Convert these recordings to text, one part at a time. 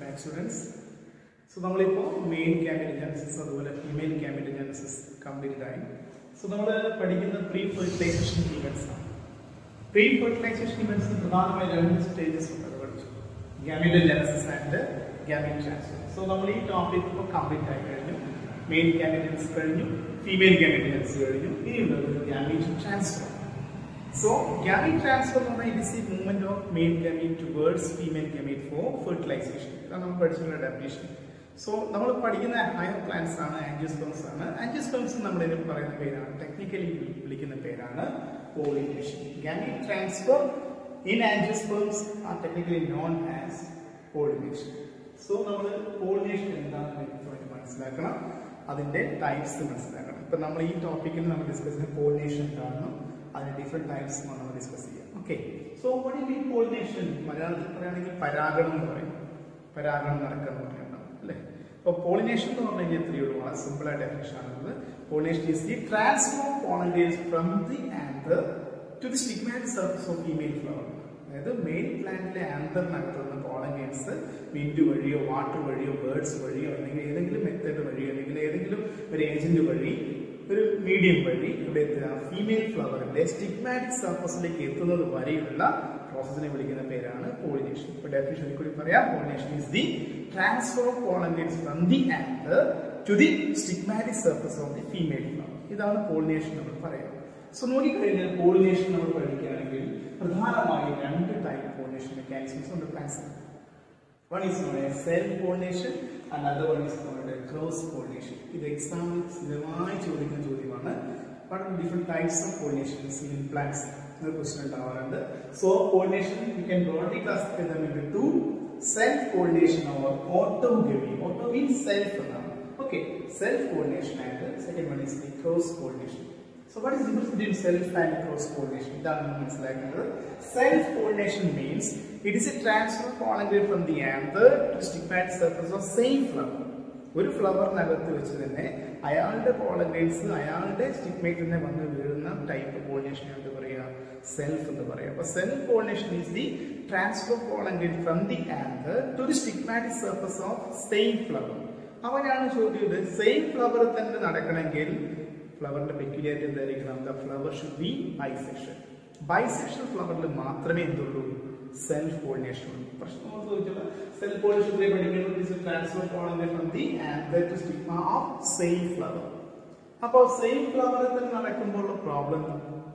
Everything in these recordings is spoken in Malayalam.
ബാക്ക് സ്റ്റുഡൻസ് സോ നമ്മളിപ്പോൾ മെയിൻ ക്യാമിറ്റജനസിസ് അതുപോലെ ഫീമെയിൽ ക്യാമിറ്റജനസിസ് കംപ്ലീറ്റ് ആയി സോ നമ്മൾ പഠിക്കുന്ന പ്രീ ഫെർട്ടിലൈസേഷൻ ഇവൻറ്റ്സ് ആണ് പ്രീ ഫെർട്ടിലൈസേഷൻ ഇവൻറ്റ്സ് പ്രധാനമായി രണ്ട് സ്റ്റേജസ് ഉണ്ട് അത് പഠിച്ചു gametogenesis and gamete transfer so നമ്മൾ ഈ ടോപ്പിക് ഇപ്പോൾ കംപ്ലീറ്റ് ആയി കഴിഞ്ഞു മെയിൻ ക്യാമിറ്റജൻസ് കഴിഞ്ഞു ഫീമെയിൽ ക്യാമിറ്റജൻസ് കഴിഞ്ഞു ഇനിയുള്ളത് gamete transfer So gamete transfer എന്ന് പറഞ്ഞാൽ it is the movement of male gamete towards female gamete for fertilization ഇതാണ് നമ്മൾ പഠിച്ചിട്ടുള്ള ഡെഫിനേഷൻ സോ നമ്മൾ പഠിക്കുന്ന ഹയർ പ്ലാന്റ്സ് ആണ് ആൻജിയോസ്പേംസ് ആണ് ആൻജിയോസ്പേംസ് നമ്മൾ ഇതിന് പറയുന്ന പേരാണ് ടെക്നിക്കലി വിളിക്കുന്ന പേരാണ് pollination gamete transfer in angiosperms are technically known as pollination so നമ്മൾ പോളിനേഷൻ എന്താണെന്ന് വ്യക്തമായിട്ട് മനസ്സിലാക്കണം അതിന്റെ ടൈപ്സ് മനസ്സിലാക്കണം ഇപ്പൊ നമ്മൾ ഈ ടോപ്പിക്കിൽ നമ്മൾ ഡിസ്കസ് ചെയ്യുന്ന പോളിനേഷൻ എന്താണെന്നും അതിന്റെ ഡിഫറെന്റ് ടൈപ്സ് നമ്മൾ ഡിസ്കസ് ചെയ്യാം okay so what we mean pollination മലയാളത്തിൽ പറയുകയാണെങ്കിൽ പരാഗണം എന്ന് പറയും പരാഗണം നടക്കുക എന്ന് പറയുന്നത് അല്ലേ അപ്പോൾ പോളിനേഷൻ എന്ന് പറഞ്ഞു കഴിഞ്ഞാൽ എത്രയേ ഉള്ളൂ വളരെ സിമ്പിൾ ആയിട്ട് ഡെഫിനേഷൻ ആണത് pollination is the transfer of pollinators from the anther to the stigmatic surface of female flower അതായത് മെയിൻ പ്ലാന്റിലെ ആന്തറിനകത്ത് നിന്ന് പോളൻറ്റേഴ്സ് വിൻഡ് വഴിയോ വാട്ടർ വഴിയോ ബേർഡ്സ് വഴിയോ അല്ലെങ്കിൽ ഏതെങ്കിലും മെത്തേഡ് വഴിയോ അല്ലെങ്കിൽ ഏതെങ്കിലും ഒരു ഏജന്റ് വഴി ഒരു മീഡിയം വഴി ഇവിടെ എത്തുക ഫീമെയിൽ ഫ്ലവറിന്റെ സ്റ്റിഗ്മാറ്റിക് സർഫസിലേക്ക് എത്തുന്നത് വരെയുള്ള പ്രോസസ്സിനെ വിളിക്കുന്ന പേരാണ് പോളിനേഷൻ ഇപ്പൊ ഡെഫിനേഷൻ കൂടി പറയാം pollination is the transfer of pollinators from the anther to the stigmatic surface of the female flower ഇതാണ് പോളിനേഷൻ നമ്മൾ പറയാം സോ നോക്കിക്കഴിഞ്ഞാൽ പോളിനേഷൻ നമ്മൾ പഠിക്കുകയാണെങ്കിൽ പ്രധാനമായും രണ്ട് ടൈപ്പ് പോളിനേഷൻ മെക്കാനിസംസ് ഉണ്ട് plants One is known as self-pollination, another one is known as cross-pollination. ഇത് എക്സാമിൽ സ്ഥിരമായി ചോദിക്കുന്ന ചോദ്യമാണ് What are different types of pollinations in plants? എന്നൊരു ക്വസ്റ്റ്യൻ ഉണ്ടാവാറുണ്ട് so pollination you can broadly classify them into two self pollination or autogamy auto means self എന്നാണ് okay self pollination and second one is the cross pollination So what is the difference between self and cross pollination? ഇതാണ് നമ്മൾ മനസ്സിലാക്കുന്നത് self pollination means it is a transfer pollinator from the anther to stigmatic surface of same flower ഒരു ഫ്ലവറിനകത്ത് വെച്ച് തന്നെ അയാളുടെ പോളൻറ്റേഴ്സ് അയാളുടെ സ്റ്റിഗ്മേറ്റ് തന്നെ വന്ന് വീഴുന്ന ടൈപ്പ് പോളിനേഷൻ എന്ത് പറയുക സെൽഫ് എന്ന് പറയാം അപ്പൊ self pollination is the transfer pollinator from the anther to the stigmatic surface of same flower അവനാണ് ചോദ്യം സെയിം ഫ്ലവർ തന്നെ നടക്കണമെങ്കിൽ ഫ്ലവറിന്റെ പെക്യുലാരിറ്റി എന്തായിരിക്കണം the flower should be bisexual bisexual ഫ്ലവറിൽ മാത്രമേ എന്തുള്ളൂ സെൽഫ് പോളിനേഷൻ ഉള്ളൂ പ്രശ്നം ചോദിച്ചാൽ സെൽഫ് പോളിനേഷൻ പഠിക്കുന്നത് transfer pollen from the anther to stigma of same flower അപ്പോൾ സെയിം ഫ്ലവറിൽ തന്നെ നടക്കുമ്പോൾ പ്രോബ്ലം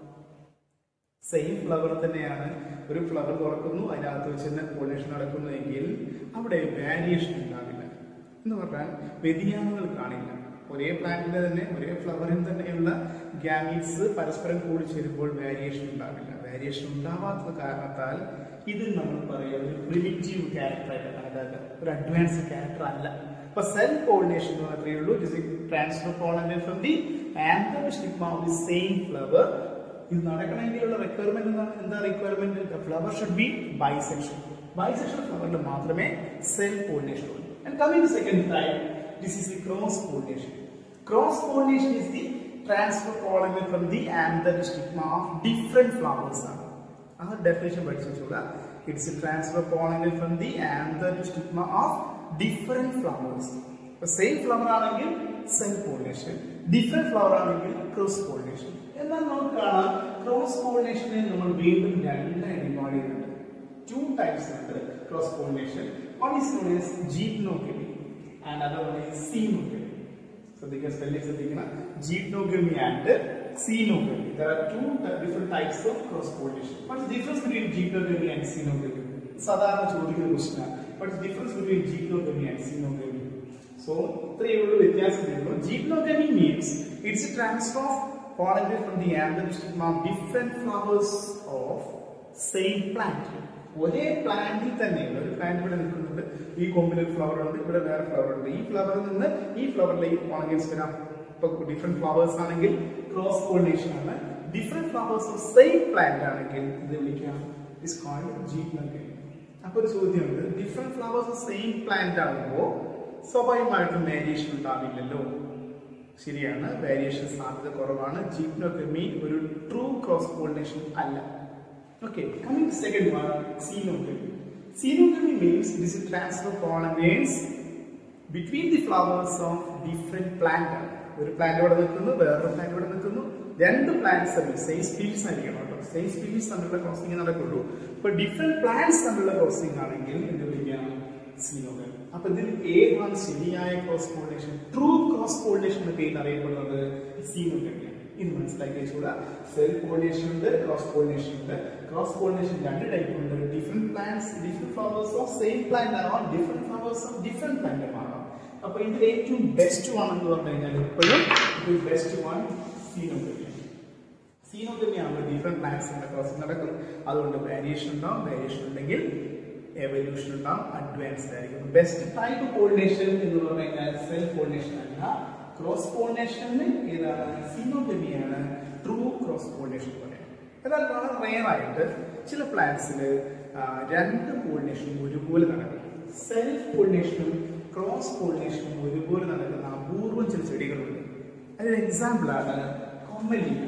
സെയിം ഫ്ലവർ തന്നെയാണ് ഒരു ഫ്ലവർ തുറക്കുന്നു അതിനകത്ത് വെച്ച് തന്നെ പോളിനേഷൻ നടക്കുന്നു എങ്കിൽ അവിടെ വാരിയേഷൻ ഉണ്ടാവില്ല എന്ന് പറഞ്ഞാൽ വ്യതിയാനങ്ങൾ കാണില്ല ഒരേ പ്ലാന്റിന്റെ തന്നെ ഒരേ ഫ്ലവറിൽ തന്നെയുള്ള ഗ്യാമീറ്റ്സ് പരസ്പരം കൂടി ചേരുമ്പോൾ വേരിയേഷൻ ഉണ്ടാവില്ല വേരിയേഷൻ ഉണ്ടാവാത്ത കാരണത്താൽ ഇത് നമ്മൾ പറയുക ഒരു പ്രിമിറ്റീവ് ക്യാരക്ടർ ആയിട്ട് കണക്കാക്കുക ഒരു അഡ്വാൻസ് ക്യാരക്ടർ അല്ല ഇപ്പൊ സെൽഫ് പോളിനേഷൻ എന്ന് മാത്രമേ ഉള്ളൂ it is transfer pollen from the anther stigma of the same flower ഇത് നടക്കണമെങ്കിലുള്ള റിക്വയർമെന്റ് എന്താണ് എന്താ requirement the flower should be bisexual bisexual ഫ്ലവറിൽ മാത്രമേ സെൽഫ് പോളിനേഷൻ ഉള്ളൂ and coming to second type this is the cross pollination. Cross pollination is the transfer pollen from the anther stigma of different flowers. ആ ഡെഫിനേഷൻ പഠിച്ചു വെച്ചോളാം it's a transfer pollen from the anther stigma of different flowers ഇപ്പൊ സെയിം ഫ്ലവർ ആണെങ്കിൽ സെൽഫ് പോളിനേഷൻ ഡിഫറെന്റ് ഫ്ലവർ ആണെങ്കിൽ ക്രോസ് പോളിനേഷൻ എന്നാൽ നമുക്ക് കാണാം ക്രോസ് പോളിനേഷനെ നമ്മൾ വീണ്ടും രണ്ടായി ഡിവൈഡ് ചെയ്യുന്നുണ്ട് ടു ടൈപ്സ് ഉണ്ട് cross pollination one is known as geitonogamy and other one is xenogamy. So they can spell it ശ്രദ്ധിക്കണം ജീപ്നോഗമി and xenogamy. There are two different types of cross pollination. What is the difference between geitonogamy and xenogamy? സാധാരണ ചോദിക്കുന്ന question What is the difference between geitonogamy and xenogamy? So ഇത്രയേ ഉള്ളൂ വ്യത്യാസമേ ഉള്ളൂ ജീപ്നോഗമി means it's a transfer of pollen from the anther stigma of different flowers of same plant. ഒരേ പ്ലാന്റിൽ തന്നെയുള്ള ഒരു പ്ലാന്റ് ഇവിടെ നിൽക്കുന്നുണ്ട് ഈ കൊമ്പിൽ ഒരു ഫ്ലവർ ഉണ്ട് ഇവിടെ വേറെ ഫ്ലവർ ഉണ്ട് ഈ ഫ്ലവറിൽ നിന്ന് ഈ ഫ്ലവറിലേക്ക് ഓണഗൻസ് വരാം ഇപ്പൊ ഡിഫറെന്റ് ഫ്ലവേഴ്സ് ആണെങ്കിൽ ക്രോസ് പോളിനേഷൻ ആണ് different flowers of same plant ആണെങ്കിൽ ഇത് വിളിക്കാം ഇസ് കോൾഡ് ജീപ്നഗമി അപ്പൊ ഒരു ചോദ്യമുണ്ട് different flowers of same plant ആകുമ്പോൾ സ്വാഭാവികമായിട്ടും വേരിയേഷൻ ഉണ്ടാവില്ലല്ലോ ശരിയാണ് വേരിയേഷൻ സാധ്യത കുറവാണ് ജീപ്നോഗമി ഒരു ട്രൂ ക്രോസ് പോളിനേഷൻ അല്ല Okay, coming to second one, xenogamy. Xenogamy means this is transfer pollinators between the flowers of different plant ഒരു പ്ലാന്റ് ഇവിടെ നിൽക്കുന്നു വേറൊരു പ്ലാന്റ് ഇവിടെ നിൽക്കുന്നു രണ്ട് പ്ലാന്റ്സ് തമ്മിൽ സെയിം സ്പീഷീസ് ആയിരിക്കണം കേട്ടോ സെയിം സ്പീഷീസ് തമ്മിലുള്ള ക്രോസിംഗ് നടക്കുള്ളൂ ഇപ്പൊ ഡിഫറെന്റ് പ്ലാന്റ്സ് തമ്മിലുള്ള ക്രോസിംഗ് ആണെങ്കിൽ എന്ത് വിളിക്കാം സീനോഗൽ അപ്പൊ ഇതിൽ ഏതാണ് ശരിയായ cross pollination true cross pollination എന്ന പേര് അറിയപ്പെടുന്നത് സീനോഗമിയാണ് ഇത് മനസ്സിലാക്കി വെച്ചുകൂടാ സെൽഫ് പോളിനേഷൻ ഉണ്ട് ക്രോസ് പോളിനേഷൻ ഉണ്ട് ക്രോസ് പോളിനേഷൻ രണ്ട് ടൈപ്പ് ഉണ്ട് different plants different flowers of same plant ആവാം different flowers of different plant ആവാം അപ്പൊ ഇതിൽ ഏറ്റവും ബെസ്റ്റ് വൺ എന്ന് പറഞ്ഞു കഴിഞ്ഞാൽ എപ്പോഴും ഏറ്റവും ബെസ്റ്റ് വൺ സീനോഗമിയാണ് സീനോഗമിയാണ് ഡിഫറെന്റ് പ്ലാന്റ്സിന്റെ ക്രോസിംഗ് നടക്കും അതുകൊണ്ട് വേരിയേഷൻ ഉണ്ടാവും വേരിയേഷൻ ഉണ്ടെങ്കിൽ എവല്യൂഷൻ ഉണ്ടാവും അഡ്വാൻസ്ഡ് ആയിരിക്കും ബെസ്റ്റ് ടൈപ്പ് പോളിനേഷൻ എന്ന് പറഞ്ഞു കഴിഞ്ഞാൽ സെൽഫ് പോളിനേഷൻ അല്ല ക്രോസ് പോളിനേഷന് ഏതാണ് സീനോഗമിയാണ് ട്രൂ ക്രോസ് പോളിനേഷൻ പറയാം എന്നാൽ വളരെ റെയർ ആയിട്ട് ചില പ്ലാന്റ്സിൽ രണ്ട് പോളിനേഷനും ഒരുപോലെ നടക്കും സെൽഫ് പോളിനേഷനും ക്രോസ് പോളിനേഷനും ഒരുപോലെ നടക്കുന്ന അപൂർവം ചില ചെടികളുണ്ട് അതിന് എക്സാമ്പിൾ ആണ് കൊമ്മലിന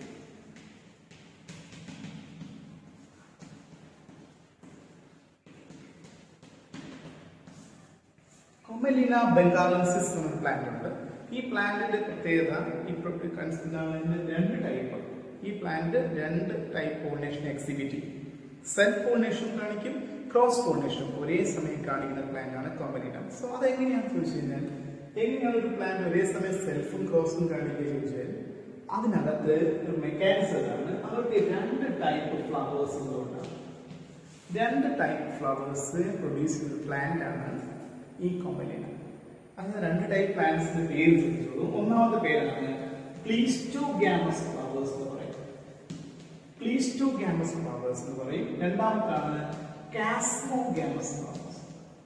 കൊമ്മലിന ബംഗാളൻസിസ് എന്നൊരു പ്ലാന്റ് ഉണ്ട് ഈ പ്ലാന്റിന്റെ പ്രത്യേകത ഈ രണ്ട് ടൈപ്പ് ഈ പ്ലാന്റ് രണ്ട് ടൈപ്പ് പോളിനേഷൻ എക്സിബിറ്റ് ചെയ്യും സെൽഫ് പോളിനേഷൻ കാണിക്കും ക്രോസ് പോളിനേഷൻ ഒരേ സമയം കാണിക്കുന്ന പ്ലാന്റ് ആണ് കൊമ്പലിന സോ അതെങ്ങനെയാണെന്ന് ചോദിച്ചു കഴിഞ്ഞാൽ എങ്ങനെയാണ് ഒരു പ്ലാന്റ് ഒരേ സമയം സെൽഫും ക്രോസും കാണിക്കുക ചോദിച്ചാൽ അതിനകത്ത് ഒരു മെക്കാനിസം ആണ് അവർക്ക് രണ്ട് ടൈപ്പ് ഫ്ലവേഴ്സ് ഉള്ളതുകൊണ്ടാണ് രണ്ട് ടൈപ്പ് ഫ്ലവേഴ്സ് പ്രൊഡ്യൂസ് ചെയ്യുന്ന പ്ലാന്റ് ആണ് ഈ കൊമ്പലിന അങ്ങനെ രണ്ട് ടൈപ്പ് പ്ലാന്റ്സിന്റെ പേര് ചോദിച്ചോളൂ ഒന്നാമത്തെ പേരാണ് പ്ലീസ്റ്റോഗ്യാമസ് ഫ്ലവേഴ്സ് എന്ന് പറയും പ്ലീസ്റ്റോഗ്യാമസ് ഫ്ലവേഴ്സ് എന്ന് പറയും രണ്ടാമത്താണ് കാസ്മോഗ്യാമസ് ഫ്ലവേഴ്സ്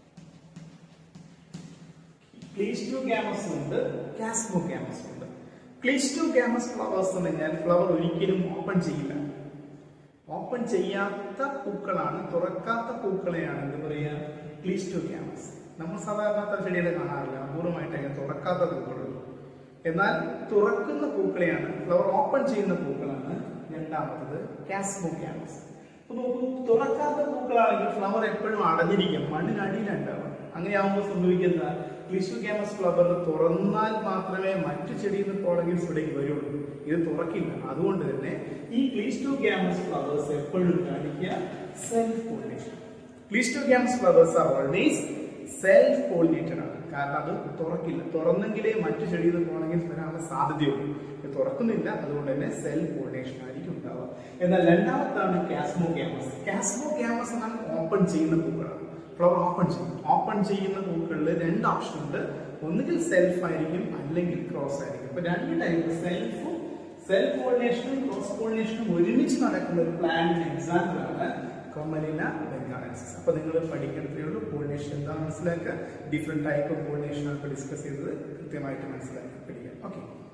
പ്ലീസ്റ്റോഗ്യാമസ് ഉണ്ട് കാസ്മോഗ്യാമസ് ഉണ്ട് പ്ലീസ്റ്റോഗ്യാമസ് ഫ്ലവേഴ്സ് എന്ന് പറഞ്ഞാൽ ഫ്ലവർ ഒരിക്കലും ഓപ്പൺ ചെയ്യില്ല ഓപ്പൺ ചെയ്യാത്ത പൂക്കളാണ് തുറക്കാത്ത പൂക്കളെയാണ് എന്ത് പറയുക പ്ലീസ്റ്റോഗ്യാമസ് നമ്മൾ സാധാരണ അത്ര ചെടികളെ കാണാറില്ല അപൂർവമായിട്ട് അങ്ങനെ തുറക്കാത്ത പൂക്കളുള്ളൂ എന്നാൽ തുറക്കുന്ന പൂക്കളെയാണ് ഫ്ലവർ ഓപ്പൺ ചെയ്യുന്ന പൂക്കളാണ് രണ്ടാമത്തത് കാസ്മോഗ്യാമസ് അപ്പൊ നോക്കൂ തുറക്കാത്ത പൂക്കളാണെങ്കിൽ ഫ്ലവർ എപ്പോഴും അടഞ്ഞിരിക്കും മണ്ണിനടിയിലുണ്ടാവുക അങ്ങനെയാവുമ്പോൾ സംഭവിക്കുന്ന ക്ലിസ്റ്റോഗ്യാമസ് ഫ്ലവർ തുറന്നാൽ മാത്രമേ മറ്റു ചെടിയിൽ നിന്ന് പോളങ്കിൽസ് ഇവിടേക്ക് വരുള്ളൂ ഇത് തുറക്കില്ല അതുകൊണ്ട് തന്നെ ഈ ക്ലിസ്റ്റോഗ്യാമസ് ഫ്ലവേഴ്സ് എപ്പോഴും കാണിക്കുക self pollination cleistogamous flowers are always self pollinated ആണ് കാരണം അത് തുറക്കില്ല തുറന്നെങ്കിലേ മറ്റു ചെടിയിൽ നിന്ന് പോകണമെങ്കിൽ വരാനുള്ള സാധ്യതയുള്ളൂ ഇത് തുറക്കുന്നില്ല അതുകൊണ്ട് തന്നെ സെൽഫ് പോളിനേഷൻ ആയിരിക്കും ഉണ്ടാവുക എന്നാൽ രണ്ടാമത്താണ് കാസ്മോഗ്യാമസ് കാസ്മോഗ്യാമസ് എന്നാൽ ഓപ്പൺ ചെയ്യുന്ന പൂക്കളാണ് ഫ്ലവർ ഓപ്പൺ ചെയ്യും ഓപ്പൺ ചെയ്യുന്ന പൂക്കളിൽ രണ്ട് ഓപ്ഷൻ ഉണ്ട് ഒന്നുകിൽ സെൽഫ് ആയിരിക്കും അല്ലെങ്കിൽ ക്രോസ് ആയിരിക്കും ഇപ്പൊ രണ്ട് ടൈപ്പ് സെൽഫും സെൽഫ് പോളിനേഷനും ക്രോസ് പോളിനേഷനും ഒരുമിച്ച് നടക്കുന്ന ഒരു പ്ലാന്റിന് എക്സാമ്പിൾ ആണ് കൊമലിന ബംഗാളൻസിസ് അപ്പൊ നിങ്ങൾ പഠിക്കേണ്ടതേ ഉള്ളൂ പോളിനേഷൻ എന്താണെന്ന് മനസ്സിലാക്കുക ഡിഫറെന്റ് ടൈപ്പ് ഓഫ് പോളിനേഷൻ ആണ് ഡിസ്കസ് ചെയ്തത് കൃത്യമായിട്ട് മനസ്സിലാക്കി പഠിക്കാം ഓക്കെ